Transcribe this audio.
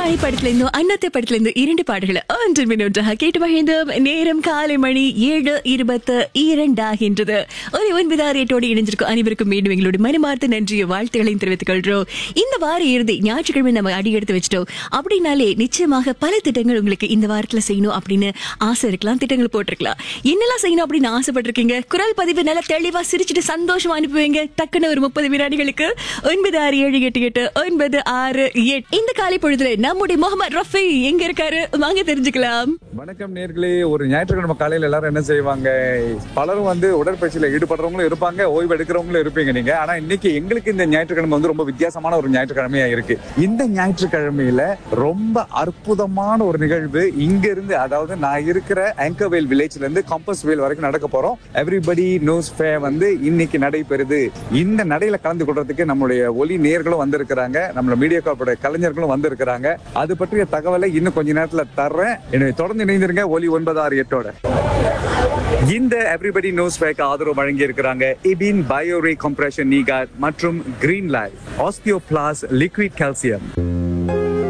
ராணி படத்துல இருந்தும் அன்னத்தை படத்துல இருந்து இரண்டு பாடல்களை ஒன்று மின்னொன்றாக கேட்டு மகிழ்ந்தோம் நேரம் காலை மணி ஏழு இருபத்து இரண்டாகின்றது ஒரு ஒன்பது ஆறு எட்டோடு இணைஞ்சிருக்கும் அனைவருக்கும் மீண்டும் எங்களோட மனமார்த்த நன்றிய வாழ்த்துக்களையும் தெரிவித்துக் கொள்றோம் இந்த வார இறுதி ஞாயிற்றுக்கிழமை நம்ம அடி எடுத்து வச்சிட்டோம் அப்படின்னாலே நிச்சயமாக பல திட்டங்கள் உங்களுக்கு இந்த வாரத்துல செய்யணும் அப்படின்னு ஆசை இருக்கலாம் திட்டங்கள் போட்டிருக்கலாம் என்னெல்லாம் செய்யணும் அப்படின்னு ஆசைப்பட்டிருக்கீங்க குரல் பதிவு நல்லா தெளிவா சிரிச்சுட்டு சந்தோஷமா அனுப்புவீங்க டக்குன்னு ஒரு முப்பது வினாடிகளுக்கு ஒன்பது ஆறு ஏழு எட்டு எட்டு ஒன்பது ஆறு எட்டு இந்த காலை பொழுதுல நம்முடைய முகமது ரஃபி எங்க இருக்காரு வாங்க தெரிஞ்சுக்கலாம் வணக்கம் நேர்களே ஒரு ஞாயிற்றுக்கிழமை காலையில எல்லாரும் என்ன செய்வாங்க பலரும் வந்து உடற்பயிற்சியில ஈடுபடுறவங்களும் இருப்பாங்க ஓய்வு எடுக்கிறவங்களும் இருப்பீங்க நீங்க ஆனா இன்னைக்கு எங்களுக்கு இந்த ஞாயிற்றுக்கிழமை வந்து ரொம்ப வித்தியாசமான ஒரு ஞாயிற்றுக்கிழமையா இருக்கு இந்த ஞாயிற்றுக்கிழமையில ரொம்ப அற்புதமான ஒரு நிகழ்வு இங்க இருந்து அதாவது நான் இருக்கிற ஆங்கர்வேல் வில்லேஜ்ல இருந்து கம்பஸ் வேல் வரைக்கும் நடக்க போறோம் எவ்ரிபடி நியூஸ் ஃபே வந்து இன்னைக்கு நடைபெறுது இந்த நடையில கலந்து கொள்றதுக்கு நம்மளுடைய ஒலி நேர்களும் வந்திருக்கிறாங்க நம்மளோட மீடியா கார்போட கலைஞர்களும் வந்திருக்கிறாங்க அது பற்றிய தகவலை இன்னும் கொஞ்ச நேரத்துல தர்றேன் எனவே தொடர்ந்து இணைந்திருங்க ஒலி ஒன்பது ஆறு எட்டோட இந்த எவ்ரிபடி நியூஸ் பேக் ஆதரவு வழங்கி இருக்கிறாங்க இபின் பயோரே கம்ப்ரெஷன் நீகாட் மற்றும் கிரீன் லைஃப் ஆஸ்டியோ பிளாஸ் லிக்விட் கால்சியம்